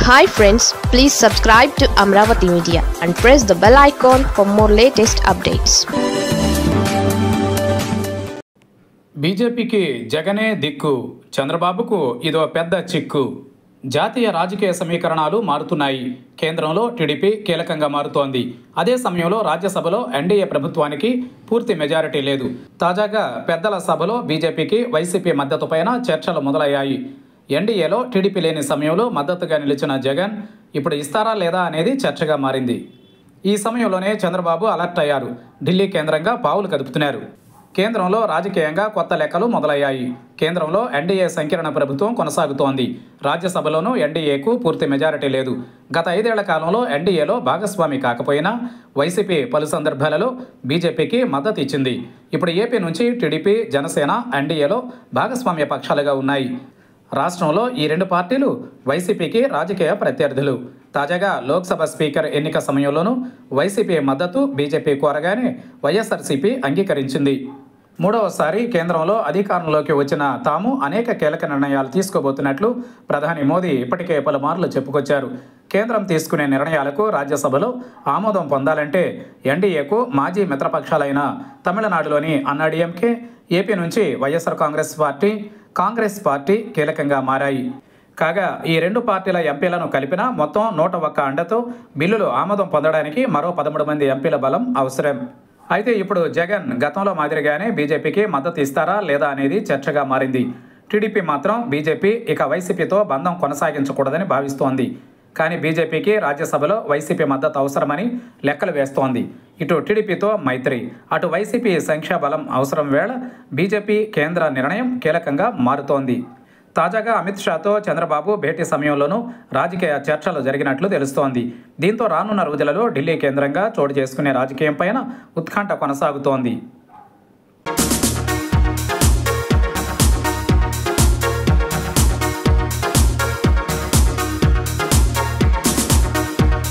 hi friends please subscribe to Amaravati media and press the bell icon for more latest updates బీజేపీకి జగనే దిక్కు చంద్రబాబుకు ఇదో పెద్ద చిక్కు జాతీయ రాజకీయ సమీకరణాలు మారుతున్నాయి కేంద్రంలో టీడీపీ కీలకంగా మారుతోంది అదే సమయంలో రాజ్యసభలో ఎన్డీఏ ప్రభుత్వానికి పూర్తి మెజారిటీ లేదు తాజాగా పెద్దల సభలో బీజేపీకి వైసీపీ మద్దతుపైన చర్చలు మొదలయ్యాయి ఎన్డీఏలో టీడీపీ లేని సమయంలో మద్దతుగా నిలిచిన జగన్ ఇప్పుడు ఇస్తారా లేదా అనేది చర్చగా మారింది ఈ సమయంలోనే చంద్రబాబు అలర్ట్ అయ్యారు ఢిల్లీ కేంద్రంగా పావులు కదుపుతున్నారు కేంద్రంలో రాజకీయంగా కొత్త లెక్కలు మొదలయ్యాయి కేంద్రంలో ఎన్డీఏ సంకీర్ణ ప్రభుత్వం కొనసాగుతోంది రాజ్యసభలోనూ ఎన్డీఏకు పూర్తి మెజారిటీ లేదు గత ఐదేళ్ల కాలంలో ఎన్డీఏలో భాగస్వామి కాకపోయినా వైసీపీ పలు సందర్భాలలో బీజేపీకి మద్దతు ఇచ్చింది ఇప్పుడు ఏపీ నుంచి టీడీపీ జనసేన ఎన్డీఏలో భాగస్వామ్య పక్షాలుగా ఉన్నాయి రాష్ట్రంలో ఈ రెండు పార్టీలు వైసీపీకి రాజకీయ ప్రత్యర్థులు తాజాగా లోక్సభ స్పీకర్ ఎన్నిక సమయంలోనూ వైసీపీ మద్దతు బీజేపీ కోరగానే వైఎస్ఆర్సీపీ అంగీకరించింది మూడవసారి కేంద్రంలో అధికారంలోకి వచ్చిన తాము అనేక కీలక నిర్ణయాలు తీసుకోబోతున్నట్లు ప్రధాని మోదీ ఇప్పటికే పలుమార్లు చెప్పుకొచ్చారు కేంద్రం తీసుకునే నిర్ణయాలకు రాజ్యసభలో ఆమోదం పొందాలంటే ఎన్డీఏకు మాజీ మిత్రపక్షాలైన తమిళనాడులోని అన్నాడీఎంకే ఏపీ నుంచి వైఎస్ఆర్ కాంగ్రెస్ పార్టీ కాంగ్రెస్ పార్టీ కీలకంగా మారాయి కాగా ఈ రెండు పార్టీల ఎంపీలను కలిపిన మొత్తం నూట ఒక్క అండతో బిల్లులు ఆమోదం పొందడానికి మరో పదమూడు మంది ఎంపీల బలం అవసరం అయితే ఇప్పుడు జగన్ గతంలో మాదిరిగానే బీజేపీకి మద్దతు ఇస్తారా లేదా అనేది చర్చగా మారింది టీడీపీ మాత్రం బీజేపీ ఇక వైసీపీతో బంధం కొనసాగించకూడదని భావిస్తోంది కానీ బీజేపీకి రాజ్యసభలో వైసీపీ మద్దతు అవసరమని లెక్కలు వేస్తోంది ఇటు టీడీపీతో మైత్రి అటు వైసీపీ సంఖ్యాబలం అవసరం వేళ బీజేపీ కేంద్ర నిర్ణయం కీలకంగా మారుతోంది తాజాగా అమిత్ షాతో చంద్రబాబు భేటీ సమయంలోనూ రాజకీయ చర్చలు జరిగినట్లు తెలుస్తోంది దీంతో రానున్న రోజులలో ఢిల్లీ కేంద్రంగా చోటు చేసుకునే రాజకీయం పైన ఉత్కంఠ కొనసాగుతోంది